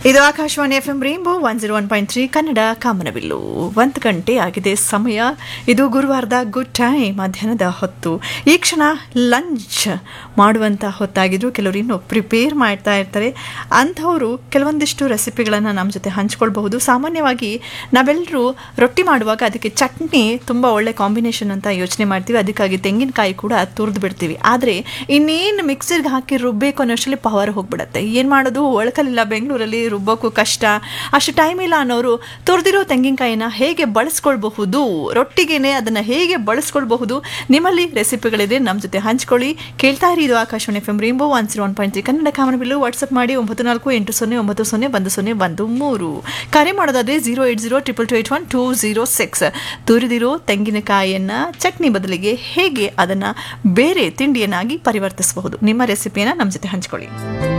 ಇದು Akashvani F M rainbow one zero one point three Kannada Kamanabillu ಒಂದು ಗಂಟೆ ಆಗಿದೆ ಸಮಯ ಇದು ಗುರುವಾರದ ಗುಡ್ ಟೈಮ್ ಮಧ್ಯಾಹ್ನದ ಹೊತ್ತು ಈ ಕ್ಷಣ ಲಂಚ್ ಮಾಡುವಂಥ ಹೊತ್ತಾಗಿದ್ರು ಕೆಲವರು ಇನ್ನೂ ಪ್ರಿಪೇರ್ ಮಾಡ್ತಾ ಇರ್ತಾರೆ ಅಂಥವರು ಕೆಲವೊಂದಿಷ್ಟು ರೆಸಿಪಿಗಳನ್ನು ನಮ್ಮ ಜೊತೆ ಹಂಚ್ಕೊಳ್ಬಹುದು ಸಾಮಾನ್ಯವಾಗಿ ನಾವೆಲ್ಲರೂ ರೊಟ್ಟಿ ಮಾಡುವಾಗ ಅದಕ್ಕೆ ಚಟ್ನಿ ತುಂಬ ಒಳ್ಳೆ ಕಾಂಬಿನೇಷನ್ ಅಂತ ಯೋಚನೆ ಮಾಡ್ತೀವಿ ಅದಕ್ಕಾಗಿ ತೆಂಗಿನಕಾಯಿ ಕೂಡ ತುರಿದು ಬಿಡ್ತೀವಿ ಆದರೆ ಇನ್ನೇನು ಮಿಕ್ಸಿಗೆ ಹಾಕಿ ರುಬ್ಬೇಕು ಅನ್ನೋಷ್ಟರಲ್ಲಿ ಪವರ್ ಹೋಗ್ಬಿಡುತ್ತೆ ಏನು ಮಾಡೋದು ಒಳಕಲಿಲ್ಲ ಬೆಂಗಳೂರಲ್ಲಿ ರುಬ್ಬೋಕ್ಕೂ ಕಷ್ಟ ಅಷ್ಟು ಟೈಮ್ ಇಲ್ಲ ಅನ್ನೋರು ತುರಿದಿರೋ ತೆಂಗಿನಕಾಯಿನ ಹೇಗೆ ಬಳಸ್ಕೊಳ್ಬಹುದು ರೊಟ್ಟಿಗೆನೆ ಅದನ್ನು ಹೇಗೆ ಬಳಸ್ಕೊಳ್ಬಹುದು ನಿಮ್ಮಲ್ಲಿ ರೆಸಿಪಿಗಳಿದೆ ನಮ್ಮ ಜೊತೆ ಹಂಚ್ಕೊಳ್ಳಿ ಕೇಳ್ತಾ ಇರಿ ಇದು Akashvani F M rainbow one zero one point three Kannada Kamanabillu WhatsApp ಮಾಡಿ ಒಂಬತ್ತು ನಾಲ್ಕು ಎಂಟು ಸೊನ್ನೆ ಒಂಬತ್ತು ಸೊನ್ನೆ ಒಂದು ಸೊನ್ನೆ ಒಂದು ಮೂರು ಕರೆ ಮಾಡೋದಾದ್ರೆ zero eight zero triple two eight one two zero six ತುರಿದಿರೋ ತೆಂಗಿನಕಾಯಿಯನ್ನು ಚಟ್ನಿ ಬದಲಿಗೆ ಹೇಗೆ ಅದನ್ನು ಬೇರೆ ತಿಂಡಿಯನ್ನಾಗಿ ಪರಿವರ್ತಿಸಬಹುದು ನಿಮ್ಮ ರೆಸಿಪಿಯನ್ನು ನಮ್ಮ ಜೊತೆ ಹಂಚ್ಕೊಳ್ಳಿ